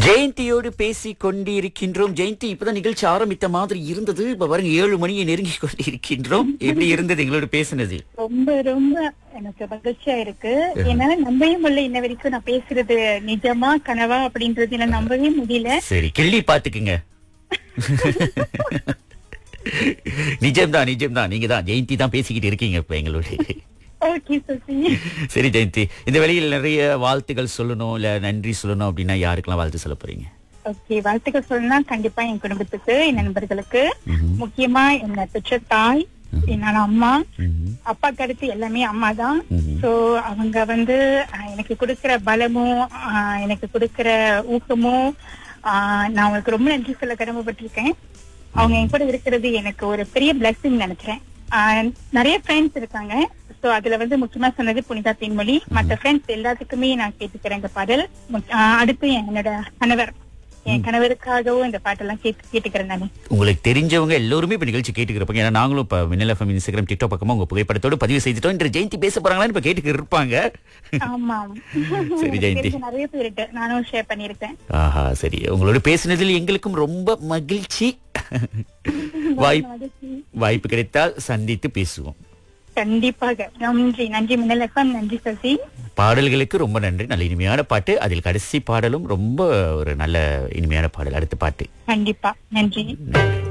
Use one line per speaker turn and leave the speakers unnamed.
ஜெயந்தியோடு பேசி கொண்டிருக்கின்றோம் ஜெயந்தி இப்பதான் நிகழ்ச்சி ஆரம்பித்த மாதிரி இருந்தது இப்ப பாருங்க ஏழு மணியை நெருங்கி கொண்டிருக்கின்றோம் எப்படி இருந்தது எங்களோட பேசுனது
ரொம்ப ரொம்ப எனக்கு மகிழ்ச்சியா இருக்கு ஏன்னா நம்பவே முடியல இன்ன வரைக்கும் நான் பேசுறது நிஜமா கனவா அப்படின்றது என்னால நம்பவே முடியல
சரி கிள்ளி பாத்துக்குங்க நிஜம்தான் நிஜம்தான் நீங்க தான் ஜெயந்தி தான் பேசிக்கிட்டு இருக்கீங்க இப்ப எங்களோட
ஓகே சசி
சரி ஜெயந்தி இந்த வேளையில் நிறைய வாழ்த்துக்கள் சொல்லணும் இல்ல நன்றி சொல்லணும் அப்படின்னா யாருக்கெல்லாம் வாழ்த்து சொல்ல போறீங்க
ஓகே வாழ்த்துக்கள் சொல்லணும்னா கண்டிப்பா என் குடும்பத்துக்கு என் நண்பர்களுக்கு முக்கியமா என்ன பெற்ற தாய் என்னோட அம்மா
ம்ஹும்.
அப்பாக்கு அடுத்து எல்லாமே அம்மா தான்
ம்ஹும்.
சோ அவங்க வந்து அஹ், எனக்கு கொடுக்கிற பலமும் அஹ், எனக்கு கொடுக்கிற ஊக்கமும் அஹ், நான் அவங்களுக்கு ரொம்ப நன்றி சொல்ல கடமைப்பட்டிருக்கேன் அவங்க என் கூட இருக்கிறது எனக்கு ஒரு பெரிய பிளஸிங் நினைக்கிறேன் அஹ், நிறைய ஃப்ரெண்ட்ஸ் இருக்காங்க சோ அதுல வந்து முக்கியமா சொன்னது புனிதா தேன்மொழி மத்த ஃப்ரெண்ட்ஸ் எல்லாத்துக்குமே நான் கேட்டுக்கிறேன் இந்த பாடல் முக்- அஹ், அடுத்து என்னோட கணவர் என் கணவருக்காகவும் இந்த பாட்டெல்லாம் கேட்டு கேட்டுக்கிறேன் நானு
உங்களுக்கு தெரிஞ்சவங்க எல்லோருமே இப்ப நிகழ்ச்சி கேட்டுக்கிறப்பாங்க ஏன்னா நாங்களும் இப்ப மின்னல் எஃப்எம் இன்ஸ்டாகிராம் டிக்டாக் பக்கமா உங்க புகைப்படத்தோட பதிவு செய்துட்டோம் இன்று ஜெயந்தி பேச போறாங்களான்னு இப்ப கேட்டுக்கிட்டு இருப்பாங்க
ஆமா
சரி, ஜெயந்தி.
தெரிஞ்ச நிறைய பேர்கிட்ட நானும் ஷேர் பண்ணிருக்கேன்
ஆஹா சரி உங்களோட பேசினதில் எங்களுக்கும் ரொம்ப மகிழ்ச்சி வாய்ப்பு வாய்ப்பு கிடைத்தால் சந்தித்து பேசுவோம்
கண்டிப்பாக நன்றி நன்றி மின்னல் எஃப்எம் நன்றி சசி
பாடல்களுக்கு ரொம்ப நன்றி நல்ல இனிமையான பாட்டு அதில் கடைசி பாடலும் ரொம்ப ஒரு நல்ல இனிமையான பாடல் அடுத்த பாட்டு
கண்டிப்பா நன்றி
நன்றி